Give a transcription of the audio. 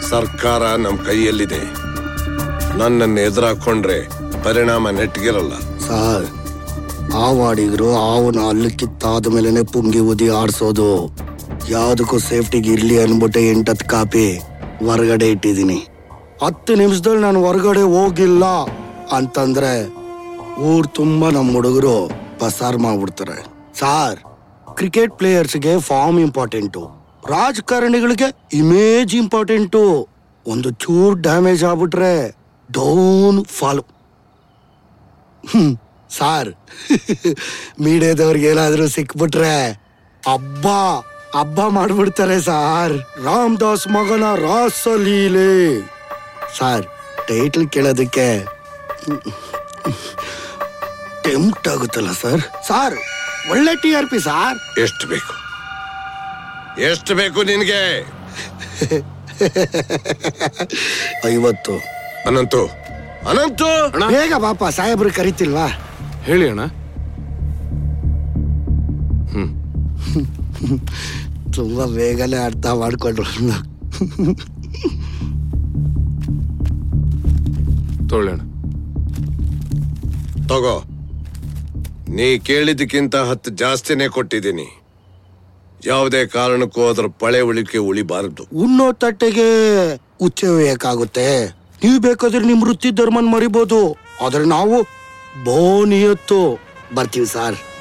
ಸರ್ಕಾರ ನಮ್ ಕೈಯಲ್ಲಿದೆ ನನ್ನನ್ನು ಎದುರಾಕೊಂಡ್ರೆ ಪರಿಣಾಮ ನೆಟ್ಗಿರಲ್ಲ ಸರ್ ಆವಾಡಿಗರು ಅವನ ಅಲ್ಲಿ ಕಿತ್ತಾದ ಮೇಲೆನೆ ಪುಂಗಿ ಉದಿ ಆಡ್ಸೋದು ಯಾವ್ದಕ್ಕೂ ಸೇಫ್ಟಿಗೆ ಇರ್ಲಿ ಅನ್ಬಿಟ್ಟು ಎಂಟತ್ತು ಕಾಪಿ ಹೊರಗಡೆ ಇಟ್ಟಿದ್ದೀನಿ ಹತ್ತು ನಿಮಿಷದಲ್ಲಿ ನಾನು ಹೊರಗಡೆ ಹೋಗಿಲ್ಲ ಅಂತಂದ್ರೆ ಊರ್ ತುಂಬಾ ನಮ್ಮ ಹುಡುಗರು ಪಸಾರ್ ಮಾಡ್ಬಿಡ್ತಾರೆ ಸಾರ್ ಕ್ರಿಕೆಟ್ ಪ್ಲೇಯರ್ಸ್ಗೆ ಫಾರ್ಮ್ ಇಂಪಾರ್ಟೆಂಟು ರಾಜಕಾರಣಿಗಳಿಗೆ ಇಮೇಜ್ ಇಂಪಾರ್ಟೆಂಟು ಒಂದು ಚೂರ್ ಡ್ಯಾಮೇಜ್ ಆಗ್ಬಿಟ್ರೆ ಡೌನ್ ಫಾಲ್ ಹ್ಮ್ ಸಾರ್ ಮೀಡಿಯಾದವ್ರಿಗೆ ಏನಾದ್ರೂ ಸಿಕ್ಬಿಟ್ರೆ ಹಬ್ಬ ಹಬ್ಬ ಮಾಡ್ಬಿಡ್ತಾರೆ ಸಾರ್ ರಾಮದಾಸ್ ಮಗನ ರಾಸಲೀಲೆ ಸಾರ್ ಟೈಟ್ಲ್ ಕೇಳೋದಕ್ಕೆ ಟೆಂಪ್ಟ್ ಆಗುತ್ತಲ್ಲ ಸರ್ ಸಾರ್ ಒಳ್ಳೆ ಟಿ ಆರ್ ಪಿ ಸಾರ್ ಎಷ್ಟು ಬೇಕು ಎಷ್ಟು ಬೇಕು ನಿನ್ಗೆ ಐವತ್ತು ಅನಂತು ಅನಂತು ಬೇಗ ಬಾಪ ಸಾಹೇಬ್ರು ಕರಿತಿಲ್ವಾ ಹೇಳಿ ಅಣ್ಣ ತುಂಬಾ ಬೇಗನೆ ಅರ್ಥ ಮಾಡ್ಕೊಂಡ್ರು ತೊಗೊಳ್ಳಿ ಅಣ್ಣ ತಗೋ ನೀ ಕೇಳಿದ್ದಕ್ಕಿಂತ ಹತ್ತು ಜಾಸ್ತಿನೇ ಕೊಟ್ಟಿದ್ದೀನಿ ಯಾವುದೇ ಕಾರಣಕ್ಕೂ ಅದರ ಪಳೆ ಉಳಿಕೆ ಉಳಿಬಾರದು ಉಣ್ಣೋ ತಟ್ಟೆಗೆ ಉಚ್ಚೆ ಒಯ್ಯಕ್ಕಾಗುತ್ತೆ ನೀವು ಬೇಕಾದ್ರೆ ನಿಮ್ ವೃತ್ತಿ ಧರ್ಮನ್ ಮರಿಬೋದು ಆದ್ರೆ ನಾವು ಬಹು ನಿಯತ್ತು ಬರ್ತೀವಿ ಸಾರ್